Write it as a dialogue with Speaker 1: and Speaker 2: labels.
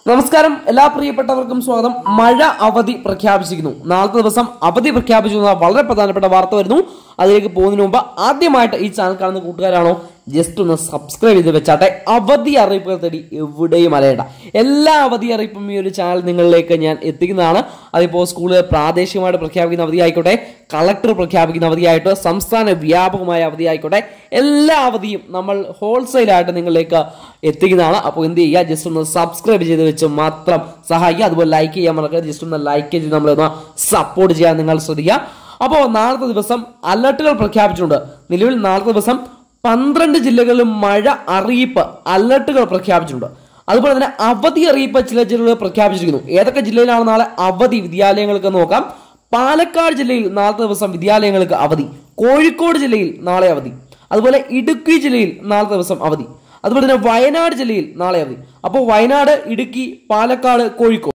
Speaker 1: നമസ്കാരം എല്ലാ പ്രിയപ്പെട്ടവർക്കും സ്വാഗതം മഴ അവധി പ്രഖ്യാപിച്ചിരിക്കുന്നു നാളത്തെ ദിവസം അവധി പ്രഖ്യാപിച്ചു എന്ന വളരെ പ്രധാനപ്പെട്ട വാർത്ത വരുന്നു അതിലേക്ക് പോകുന്നതിന് മുമ്പ് ആദ്യമായിട്ട് ഈ ചാനൽ കാണുന്ന കൂട്ടുകാരാണോ ജസ്റ്റ് ഒന്ന് സബ്സ്ക്രൈബ് ചെയ്ത് വെച്ചാട്ടെ അവധി അറിയിപ്പുകൾ തേടി എവിടെയും അലയണ്ട എല്ലാ അവധി അറിയിപ്പും ഈ ഒരു ചാനൽ നിങ്ങളിലേക്ക് ഞാൻ എത്തിക്കുന്നതാണ് അതിപ്പോൾ സ്കൂളുകൾ പ്രാദേശികമായിട്ട് പ്രഖ്യാപിക്കുന്ന അവധി ആയിക്കോട്ടെ കളക്ടർ പ്രഖ്യാപിക്കുന്ന അവധിയായിട്ട് സംസ്ഥാന വ്യാപകമായ അവധി ആയിക്കോട്ടെ എല്ലാ അവധിയും നമ്മൾ ഹോൾസെയിലായിട്ട് നിങ്ങളിലേക്ക് എത്തിക്കുന്നതാണ് അപ്പോൾ എന്ത് ചെയ്യുക ജസ്റ്റ് ഒന്ന് സബ്സ്ക്രൈബ് ചെയ്ത് വെച്ച് മാത്രം സഹായിക്കുക അതുപോലെ ലൈക്ക് ചെയ്യാൻ മറക്കരുത് ജസ്റ്റ് ഒന്ന് ലൈക്ക് ചെയ്ത് നമ്മളൊന്ന് സപ്പോർട്ട് ചെയ്യാൻ നിങ്ങൾ ശ്രദ്ധിക്കുക അപ്പോൾ നാളത്തെ ദിവസം അലർട്ടുകൾ പ്രഖ്യാപിച്ചിട്ടുണ്ട് നിലവിൽ നാളത്തെ ദിവസം പന്ത്രണ്ട് ജില്ലകളിലും മഴ അറിയിപ്പ് അലർട്ടുകൾ പ്രഖ്യാപിച്ചിട്ടുണ്ട് അതുപോലെ തന്നെ അവധി അറിയിപ്പ് ചില ജില്ലകളിൽ പ്രഖ്യാപിച്ചിരിക്കുന്നു ഏതൊക്കെ ജില്ലയിലാണ് നാളെ അവധി വിദ്യാലയങ്ങൾക്ക് നോക്കാം പാലക്കാട് ജില്ലയിൽ നാളത്തെ ദിവസം വിദ്യാലയങ്ങൾക്ക് അവധി കോഴിക്കോട് ജില്ലയിൽ നാളെ അവധി അതുപോലെ ഇടുക്കി ജില്ലയിൽ നാളത്തെ ദിവസം അവധി അതുപോലെ തന്നെ വയനാട് ജില്ലയിൽ നാളെ അവധി അപ്പോൾ വയനാട് ഇടുക്കി പാലക്കാട് കോഴിക്കോട്